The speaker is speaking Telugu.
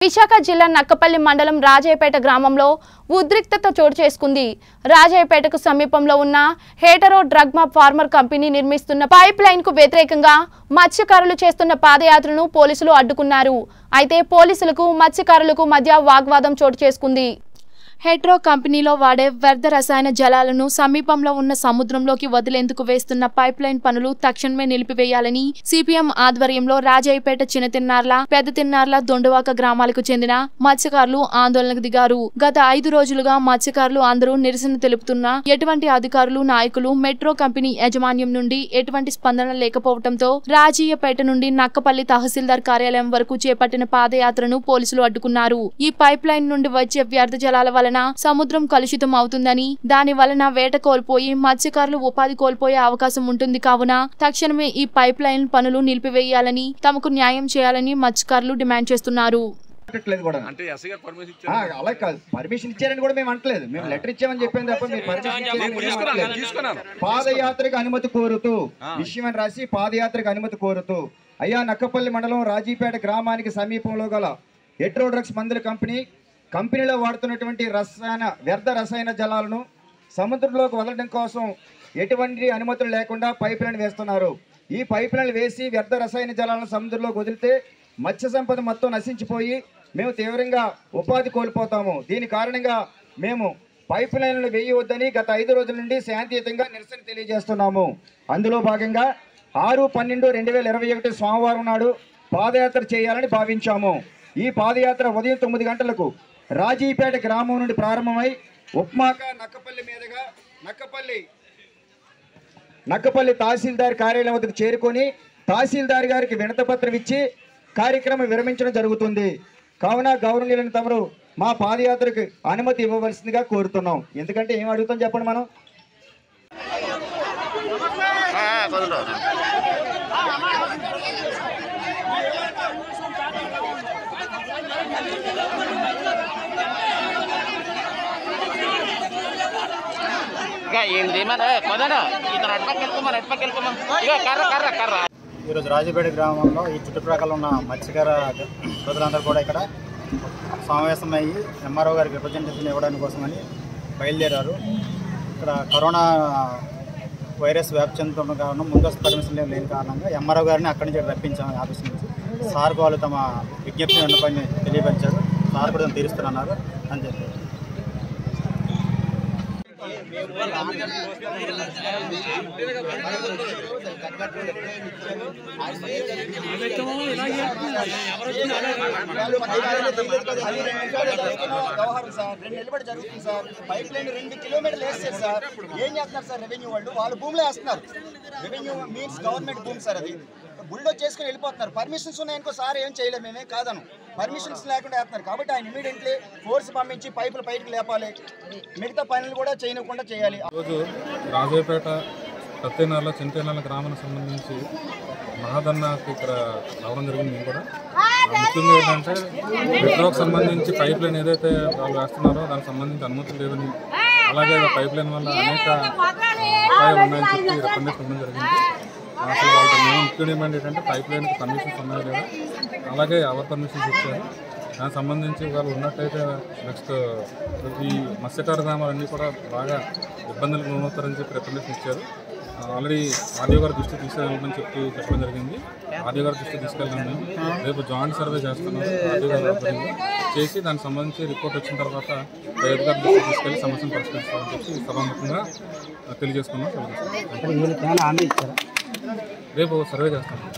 విశాఖ జిల్లా నక్కపల్లి మండలం రాజయ్యపేట గ్రామంలో ఉద్రిక్తత చోటు చేసుకుంది రాజయ్యపేటకు సమీపంలో ఉన్న హేటరో డ్రగ్మా ఫార్మర్ కంపెనీ నిర్మిస్తున్న పైప్ లైన్ కు వ్యతిరేకంగా మత్స్యకారులు చేస్తున్న పాదయాత్రను పోలీసులు అడ్డుకున్నారు అయితే పోలీసులకు మత్స్యకారులకు మధ్య వాగ్వాదం చోటు చేసుకుంది హెట్రో కంపెనీలో వాడే వ్యర్థ రసాయన జలాలను సమీపంలో ఉన్న సముద్రంలోకి వదిలేందుకు వేస్తున్న పైప్ లైన్ పనులు తక్షణమే నిలిపివేయాలని సిపిఎం ఆధ్వర్యంలో రాజయ్యపేట చిన్న తిన్నార్ల పెద్ద తిన్నార్ల దొండవాక గ్రామాలకు చెందిన మత్స్యకారులు ఆందోళనకు దిగారు గత ఐదు రోజులుగా మత్స్యకారులు అందరూ నిరసన తెలుపుతున్నా ఎటువంటి అధికారులు నాయకులు మెట్రో కంపెనీ యాజమాన్యం నుండి ఎటువంటి స్పందన లేకపోవడంతో రాజయ్యపేట నుండి నక్కపల్లి తహసీల్దార్ కార్యాలయం వరకు చేపట్టిన పాదయాత్రను పోలీసులు అడ్డుకున్నారు ఈ పైప్ లైన్ నుండి వచ్చే వ్యర్థ జలాల వలన సముద్రం కలుషితం అవుతుందని దాని వలన వేట కోల్పోయి మత్స్యకారులు ఉపాధి కోల్పోయే అవకాశం ఉంటుంది కావున తక్షణమే ఈ పైప్ లైన్ పనులు నిలిపివేయాలని తమకు న్యాయం చేయాలని మత్స్యకారులు డిమాండ్ చేస్తున్నారు పెట్టట్లేదు కూడా అంటే ఎస్ఐ గారు పర్మిషన్ ఆ, ఇచ్చారు అలా కాదు పర్మిషన్ ఇచ్చారని కూడా మేము అంటలేదు మేము లెటర్ ఇచ్చామని చెప్పాను తప్ప మీరు పర్మిషన్ ఇచ్చారని మేము తీసుకున్నాను అనట్లేదు. తీసుకున్నాను పాదయాత్రకు అనుమతి కోరుతూ ఆ. విషయం అని రాసి పాదయాత్రకు అనుమతి కోరుతూ అయ్యా నక్కపల్లి మండలం రాజీపేట గ్రామానికి సమీపంలో గల ఎట్రో డ్రగ్స్ మందుల కంపెనీ కంపెనీలో వాడుతున్నటువంటి రసాయన వ్యర్థ రసాయన జలాలను సముద్రంలోకి వదలడం కోసం ఎటువంటి అనుమతులు లేకుండా పైప్ లైన్ వేస్తున్నారు ఈ పైప్ లైన్ వేసి వ్యర్థ రసాయన జలాలను సముద్రంలోకి వదిలితే మత్స్య సంపద మొత్తం నశించిపోయి మేము తీవ్రంగా ఉపాధి కోల్పోతాము దీని కారణంగా మేము పైప్ లైన్లు వేయవద్దని గత ఐదు రోజుల నుండి శాంతియుతంగా నిరసన తెలియజేస్తున్నాము అందులో భాగంగా ఆరు పన్నెండు రెండు వేల ఇరవై ఒకటి సోమవారం నాడు పాదయాత్ర చేయాలని భావించాము ఈ పాదయాత్ర ఉదయం తొమ్మిది గంటలకు రాజీపేట గ్రామం నుండి ప్రారంభమై ఉప్మాక నక్కపల్లి మీదుగా నక్కపల్లి నక్కపల్లి తహసీల్దార్ కార్యాలయం వద్దకు చేరుకొని తహసీల్దార్ గారికి వినతపత్రం ఇచ్చి కార్యక్రమం విరమించడం జరుగుతుంది కావున గౌరవనీయులను తమరు మా పాదయాత్రకు అనుమతి ఇవ్వవలసిందిగా కోరుతున్నాం ఎందుకంటే ఏం అడుగుతాం చెప్పండి మనం ఇక ఏంది మరి కొదన ఇతను అటుపక్క వెళ్ళిపోమని అటుపక్క వెళ్ళిపోమని ఇక కర్ర కర్ర కర్ర ఈరోజు రాజపేట గ్రామంలో ఈ చుట్టుప్రక్కల ఉన్న మత్స్యకార ప్రజలందరూ కూడా ఇక్కడ సమావేశమయ్యి ఎంఆర్ఓ గారికి రిప్రజెంటేషన్ ఇవ్వడానికి కోసమని బయలుదేరారు ఇక్కడ కరోనా వైరస్ వ్యాప్తి చెందుతున్న కారణం ముందస్తు పర్మిషన్ లేని కారణంగా ఎంఆర్ఓ గారిని అక్కడి నుంచి రప్పించాము ఆఫీస్ నుంచి సార్ వాళ్ళు తమ విజ్ఞప్తి విన్నపని తెలియపరిచారు సార్ కూడా తీరుస్తున్నారు అని చెప్పారు వ్యవహారం సార్ రెండు నిలబడి జరుగుతుంది సార్ పైప్ లైన్ రెండు కిలోమీటర్లు వేస్తారు సార్ ఏం చేస్తున్నారు సార్ రెవెన్యూ వాళ్ళు వాళ్ళు భూమిలో వేస్తున్నారు రెవెన్యూ మీన్స్ గవర్నమెంట్ భూమి సార్ అది బుల్డో చేసుకుని వెళ్ళిపోతున్నారు పర్మిషన్స్ ఉన్నాయనుకో సార్ ఏం చేయలేము మేమే కాదను పర్మిషన్స్ లేకుండా వేస్తున్నారు కాబట్టి ఆయన ఇమీడియట్లీ ఫోర్స్ పంపించి పైపులు బయటకు లేపాలి మిగతా పనులు కూడా చేయకుండా చేయాలి ఈరోజు రాజయ్యపేట సత్యనారాయణ చింతనాల గ్రామానికి సంబంధించి మహాదన్నకి ఇక్కడ రావడం జరిగింది మేము కూడా ముఖ్యంగా ఏంటంటే పెట్రోల్కి సంబంధించి పైప్ లైన్ ఏదైతే వాళ్ళు వేస్తున్నారో దానికి సంబంధించి అనుమతులు లేదని అలాగే ఆ పైప్ లైన్ వల్ల అనేక అపాయాలు ఉన్నాయని చెప్పి రికమెండేషన్ ఇవ్వడం జరిగింది అసలు వాళ్ళకి మేము ముఖ్య డిమాండ్ ఏంటంటే పైప్ లైన్కి పర్మిషన్స్ ఉన్నాయి లేదా అలాగే ఎవరు పర్మిషన్స్ ఇచ్చారు దానికి సంబంధించి వాళ్ళు ఉన్నట్టయితే నెక్స్ట్ ఈ మత్స్యకార గ్రామాలన్నీ కూడా బాగా ఇబ్బందులకు లోనవుతారని చెప్పి రికమెండేషన్ ఇచ్చారు ఆల్రెడీ ఆడియో గారి దృష్టి తీసుకెళ్ళమని చెప్పి చెప్పడం జరిగింది ఆడియో గారి దృష్టి తీసుకెళ్ళాము మేము రేపు జాయింట్ సర్వే చేస్తున్నాం ఆడియో గారి ఆధ్వర్యంలో చేసి దానికి సంబంధించి రిపోర్ట్ వచ్చిన తర్వాత రైతు గారి దృష్టి తీసుకెళ్ళి సమస్యను పరిష్కరిస్తామని చెప్పి సభాముఖంగా తెలియజేసుకున్నాం తెలియజేస్తాం రేపు సర్వే చేస్తాం